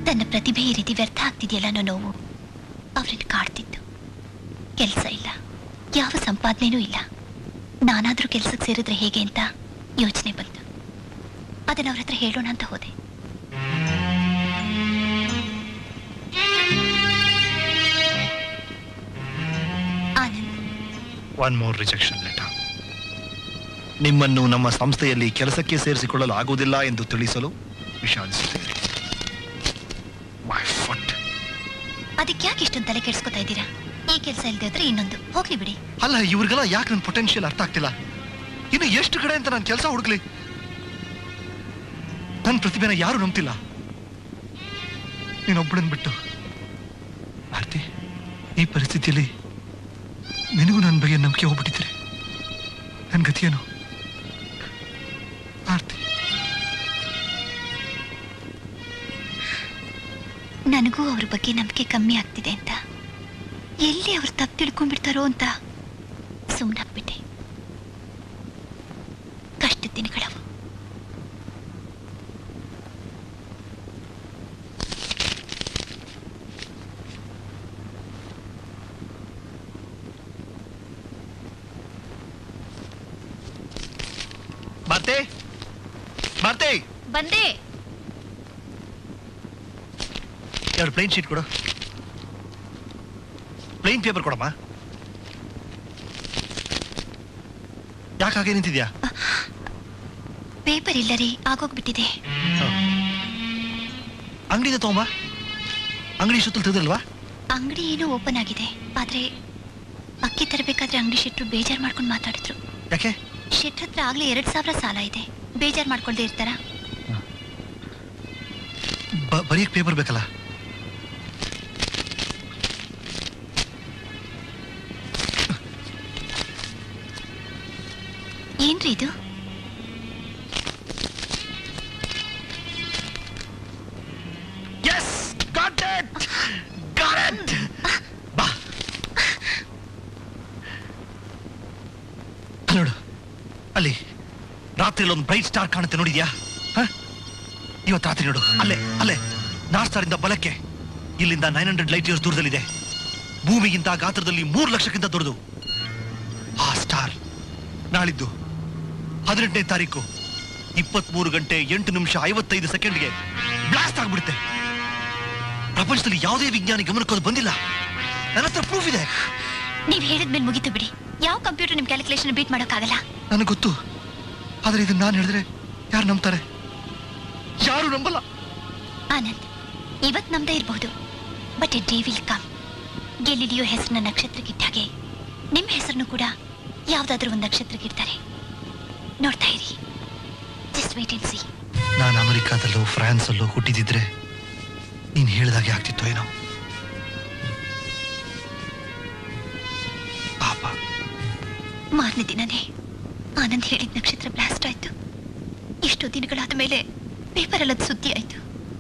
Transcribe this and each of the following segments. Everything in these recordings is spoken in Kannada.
ತನ್ನ ಪ್ರತಿಭೆ ಈ ರೀತಿ ವ್ಯರ್ಥ ಆಗ್ತಿದೆಯಲ್ಲ ಅನ್ನೋ ನೋವು ಅವ್ರನ್ನ ಕಾಡ್ತಿತ್ತು ಕೆಲಸ ಇಲ್ಲ ಯಾವ ಸಂಪಾದನೆನೂ ಇಲ್ಲ ನಾನಾದ್ರೂ ಕೆಲ್ಸಕ್ಕೆ ಸೇರಿದ್ರೆ ಹೇಗೆ ಅಂತ ಯೋಚನೆ ಬಂತು ಅದನ್ನ ಅವ್ರ ಹತ್ರ ಹೇಳೋಣ ಅಂತ ಹೋದೆ Anand one more rejection letter ನಿಮ್ಮನ್ನು ನಮ್ಮ ಸಂಸ್ಥೆಯಲ್ಲಿ ಕೆಲಸಕ್ಕೆ ಸೇರಿಸಿಕೊಳ್ಳಲು ಆಗುವುದಿಲ್ಲ ಎಂದು ತಿಳಿಸಲು ವಿಷಾದಿಸುತ್ತೇನೆ ಮೈ ಫುಟ್ ಅದಕ್ಕೆ ಯಾಕೆ ಇಷ್ಟೊಂದು ತಲೆ ಕೆಡ್ಸ್ಕೊತಾ ಇದ್ದೀರಾ ಈ ಕೆಲಸ ಇಲ್ಲದೆ ಇದ್ರೆ ಇನ್ನೊಂದು ಹೋಗ್ಲಿ ಬಿಡಿ ಅಲ್ಲ ಇವ್ರಿಗೆಲ್ಲ ಯಾಕೆ ನನ್ನ ಪೊಟೆನ್ಷಿಯಲ್ ಅರ್ಥ ಆಗ್ತಿಲ್ಲ ಇನ್ನು ಎಷ್ಟು ಕಡೆ ಅಂತ ನಾನು ಕೆಲಸ ಹುಡುಕ್ಲಿ ನನ್ನ ಪ್ರತಿಭೆನ ಯಾರು ನಂಬ್ತಿಲ್ಲ ನೀನೊಬ್ಬಳನ್ ಬಿಟ್ಟು ಭಾರತಿ ಈ ಪರಿಸ್ಥಿತಿಯಲ್ಲಿ ನಿನಗೂ ನನ್ನ ಬಗ್ಗೆ ನಂಬಿಕೆ ಹೋಗ್ಬಿಟ್ಟಿದ್ರೆ ನನ್ನ ಗತಿಯೇನು ಭಾರತಿ ನನಗೂ ಅವ್ರ ಬಗ್ಗೆ ನಂಬಿಕೆ ಕಮ್ಮಿ ಆಗ್ತಿದೆ ಅಂತ ಎಲ್ಲಿ ಅವ್ರು ತಪ್ಪು ತಿಳ್ಕೊಂಡ್ಬಿಡ್ತಾರೋ ಅಂತ ಸುಮ್ಮನಾಗ್ಬಿಟ್ಟೆ ಕಷ್ಟದ ದಿನಗಳವು ಭಾರತಿ ಭಾರತಿ ಬಂದೆ ಎರಡು ಪ್ಲೈನ್ ಶೀಟ್ ಕೊಡು ಪ್ಲೈನ್ ಪೇಪರ್ ಕೊಡಮ್ಮ ಯಾಕೆ ಹಾಗೆ ನಿಂತಿದ್ಯಾ ಪೇಪರ್ ಇಲ್ಲ ರೀ ಆಗೋಗ್ಬಿಟ್ಟಿದೆ ಅಂಗಡಿಯಿಂದ ತಗೊಂಬ ಅಂಗಡಿ ಸುತ್ತಲೂ ತೆಗೆದಲ್ವಾ ಅಂಗಡಿ ಏನೋ ಓಪನ್ ಆಗಿದೆ ಆದ್ರೆ ಅಕ್ಕಿ ತರಬೇಕಾದ್ರೆ ಅಂಗಡಿ ಶೆಟ್ರು ಬೇಜಾರ್ ಮಾಡ್ಕೊಂಡು ಮಾತಾಡಿದ್ರು ಯಾಕೆ ಶೆಟ್ರ ಹತ್ರ ಆಗ್ಲೇ ಎರಡ್ ಸಾವಿರ ಸಾಲ ಇದೆ ಬೇಜಾರ್ ಮಾಡ್ಕೊಳ್ದೆ ಇರ್ತಾರ ಬ- ಬರೀಕ್ ಪೇಪರ್ ಬೇಕಲ್ಲ ಏನ್ರಿ ಇದು yes got it got it ಬಾ ಅಲ್ಲಿ ನೋಡು ಅಲ್ಲಿ ರಾತ್ರಿ ಒಂದು ಬ್ರೈಟ್ ಸ್ಟಾರ್ ಕಾಣುತ್ತೆ ನೋಡಿದ್ಯಾ ಹ? ಇವತ್ತು ರಾತ್ರಿ ನೋಡು ಅಲ್ಲೇ ಅಲ್ಲೇ ನಾರ್ತ್ ಸ್ಟಾರಿಂದ ಬಲಕ್ಕೆ ಇಲ್ಲಿಂದ ನೈನ್ ಹಂಡ್ರೆಡ್ ಲೈಟ್ ಇಯರ್ಸ್ ದೂರದಲ್ಲಿದೆ ಭೂಮಿಗಿಂತ ಗಾತ್ರದಲ್ಲಿ ಮೂರು ಲಕ್ಷಕ್ಕಿಂತ ದೊಡ್ಡದು ಆ ಸ್ಟಾರ್ ನಾಳಿದ್ದು ಹದಿನೆಂಟನೇ ತಾರೀಕು ಇಪ್ಪತ್ಮೂರು ಗಂಟೆ ಎಂಟು ನಿಮಿಷ ಐವತ್ತೈದು ಸೆಕೆಂಡ್ಗೆ ಬ್ಲಾಸ್ಟ್ ಆಗ್ಬಿಡುತ್ತೆ ಪ್ರಪಂಚದಲ್ಲಿ ಯಾವುದೇ ವಿಜ್ಞಾನಿ ಗಮನಕ್ಕೆ ಅದು ಬಂದಿಲ್ಲ ನನ್ನ ಹತ್ರ ಪ್ರೂಫ್ ಇದೆ ನೀವ್ ಹೇಳಿದ್ಮೇಲೆ ಮುಗೀತು ಬಿಡಿ ಯಾವ ಕಂಪ್ಯೂಟರ್ ನಿಮ್ ಕ್ಯಾಲ್ಕುಲೇಷನ್ ಬೀಟ್ ಮಾಡೋಕ್ಕಾಗಲ್ಲ ನನಗೆ ಗೊತ್ತು ಆದ್ರೆ ಇದನ್ನ ನಾನು ಹೇಳಿದ್ರೆ ಯಾರು ನಂಬ್ತಾರೆ ಯಾರು ನಂಬಲ್ಲ ಆನಂದ್ ಇವತ್ ನಮ್ದೇ ಇರಬಹುದು but a day will come Galileo ಹೆಸರನ್ನ ನಕ್ಷತ್ರಕ್ಕಿಟ್ಟ ಹಾಗೆ ನಿಮ್ಮ ಹೆಸರನ್ನು ಕೂಡ ಯಾವ್ದಾದ್ರೂ ಒಂದು ನಕ್ಷತ್ರಕ್ಕಿಡ್ತಾರೆ ನೋಡ್ತಾ ಇರಿ ಜಸ್ಟ್ ವೇಟ್ ಅಂಡ್ ಸಿ ನಾನು ಅಮೆರಿಕಾದಲ್ಲೋ ಫ್ರಾನ್ಸಲ್ಲೋ ಹುಟ್ಟಿದಿದ್ರೆ ನೀನು ಹೇಳಿದಾಗೆ ಆಗ್ತಿತ್ತೋ ಏನೋ ಪಾಪ ಮಾರನೇ ದಿನನೇ ಆನಂದ್ ಹೇಳಿದ ನಕ್ಷತ್ರ ಬ್ಲಾಸ್ಟ್ ಆಯ್ತು ಎಷ್ಟೋ ದಿನಗಳಾದ ಮೇಲೆ ಪೇಪರ್ ಎಲ್ಲ ಸುದ್ದಿ ಆಯ್ತು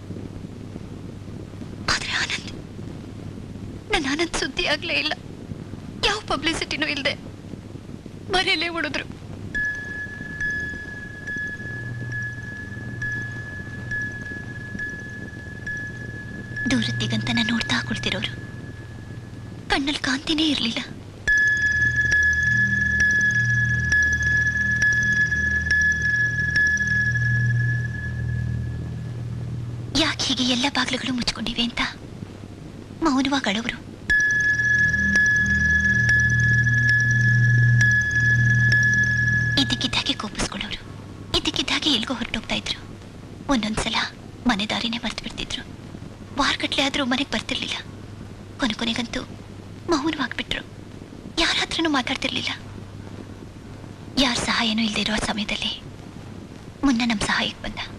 ಆದ್ರೆ ಆನಂದ್ ನನ್ನ ಆನಂದ್ ಸುದ್ದಿ ಆಗ್ಲೇ ಇಲ್ಲ ಯಾವ ಪಬ್ಲಿಸಿಟಿನೂ ಇಲ್ಲದೆ ಮನೆಯಲ್ಲೇ ಉಳಿದ್ರು ದೂರತ್ತಿಗಂತನ ನೋಡ್ತಾ ಕುಳಿತಿರೋರು ಕಣ್ಣಲ್ಲಿ ಕಾಂತಿನೇ ಇರಲಿಲ್ಲ ಯಾಕೆ ಹೀಗೆ ಎಲ್ಲ ಬಾಗಿಲುಗಳು ಮುಚ್ಕೊಂಡಿವೆ ಅಂತ ಮೌನವಾಗಿ ಅಳವರು ಇದ್ದಕ್ಕಿದ್ದಾಗೆ ಕೋಪಿಸ್ಕೊಳ್ಳೋರು ಇದ್ದಕ್ಕಿದ್ದಾಗೆ ಎಲ್ಗೋ ಹೊರಟೋಗ್ತಾ ಇದ್ರು ಒಂದೊಂದ್ಸಲ ಮನೆ ದಾರಿನೇ ಮರ್ತು ಬಿಡ್ತಿದ್ರು ವಾರಗಟ್ಲೆ ಆದ್ರೂ ಮನೆಗೆ ಬರ್ತಿರ್ಲಿಲ್ಲ ಕೊನೆ ಕೊನೆಗಂತೂ ಮೌನವಾಗ್ಬಿಟ್ರು ಯಾರ ಹತ್ರನೂ ಮಾತಾಡ್ತಿರ್ಲಿಲ್ಲ ಯಾರ ಸಹಾಯನೂ ಇಲ್ಲದೆ ಇರೋ ಸಮಯದಲ್ಲಿ ಮುನ್ನ ನಮ್ಮ ಸಹಾಯಕ್ಕೆ ಬಂದ